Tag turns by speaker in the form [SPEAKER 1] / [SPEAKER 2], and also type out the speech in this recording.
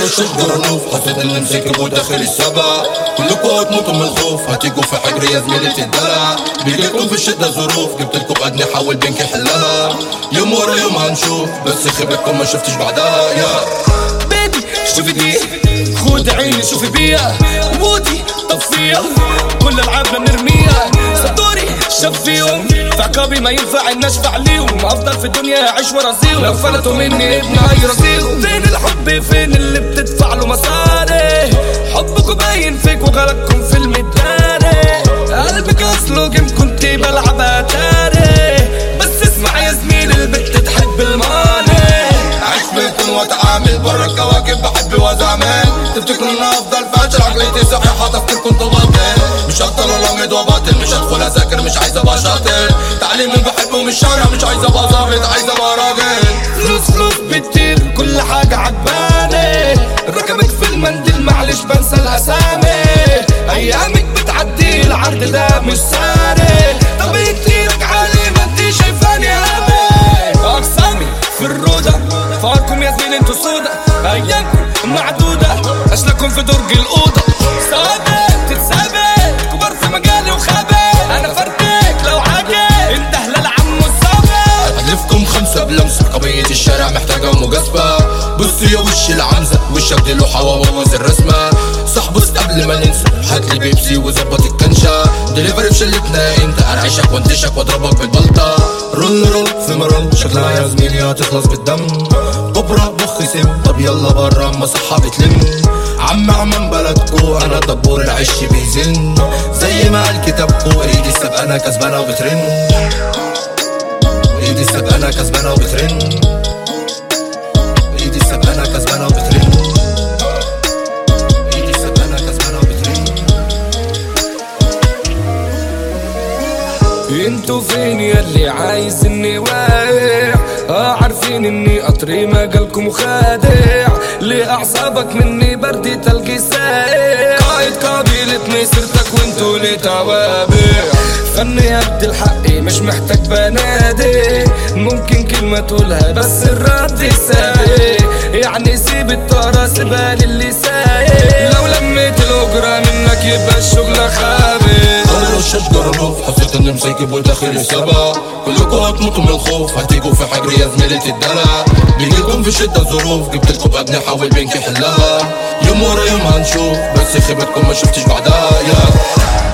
[SPEAKER 1] وشد رنوف حسيت اني مسكب وداخل السبع كلكوا هتموتوا من الخوف هتيجوا في حجر يا زميلة الدلع بيجيلكم في الشدة ظروف جبت لكم قدني حاول بينك حلها يوم ورا يوم هنشوف بس خيبتكم ما شفتش بعدها يا
[SPEAKER 2] بيبي شوفي دي خد عيني شوفي بيها مودي طفيها كل العابنا نرميها صدوري شاف فيهم في عقابي ما ينفع ان اشفع ليهم افضل في الدنيا اعيش وراسيهم لو فلتوا مني ابن اي رصيهم فين الحب فين اللي بتدفع له مصاري حبكم باين فيك وغلطكم في المداري قلبك اصله جيم كنت بلعب اتاري بس اسمع يا زميلي البت تحب الماني
[SPEAKER 1] عيش بيكون واتعامل برا الكواكب بحب وازعمل تفتكروا ان افضل فاشل عقليتي صحيحة تفكيركم تباطل مش هفضل الامد وباطل مش هدخل اذاكر مش عايز ابقى شاطر تعليم اللي بحبه مش شارع مش عايز ابقى ظابط عايز ابقى راجل
[SPEAKER 2] فلوس فلوس بتطير كل حاجة عجباني ركبت في المنديل معلش بنسى الأسامي أيامك بتعدي العرض ده مش ساري طب انتي راجعالي ما انتي شايفاني هامي أقسامي في الرودة فاركم يا زميلي انتوا سودا أيامكم معدودة أشلاكم في درج الأوضة سادة تتسابق كبار في مجالي وخابة أنا فردك لو عاجل انت هلال عمو السابق
[SPEAKER 1] ألفكم خمسة بلمسة قضية الشارع محتاجة مجازفة بص يا وش العنزة وشك دي لوحة وبوظ الرسمة صاحبه قبل ما ننسى هاتلي بيبسي وظبط الكنشة دليفري في شلتنا انت ارعشك وانتشك واضربك بالبلطة رول رول في مرول شكلها يا زميلي هتخلص بالدم كبرى بخ سم طب يلا برا اما صحة بتلم عم عمان بلدكو انا دبور العش بيزن زي ما قال كتابكو ايدي السبقانة كسبانة وبترن ايدي السبقانة كسبانة وبترن ايدي السبقانة كسبانة وبترن ايدي السبقانة كسبانة وبترن
[SPEAKER 2] انتوا فين ياللي عايز اني واقع اه عارفين اني قطري مجالكم خادع ليه اعصابك مني بردي تلقي ساقع قائد قبيلة مسيرتك وانتوا ليه توابع فني قد الحق مش محتاج بنادي ممكن كلمة تقولها بس الرد سابق يعني سيب الطارة سيبها للي سايق لو لميت الاجرة منك يبقى الشغل خابط
[SPEAKER 1] انا رشاش جرنوف حسيت اني مسيكب وداخل السبع كلكوا هتموتوا من الخوف هتيجوا في حجر يا زميلة الدلع بيجيلكم في شدة ظروف جبت لكم ابني حاول بينك حلها يوم ورا يوم هنشوف بس خيبتكم ما شفتش بعدها يا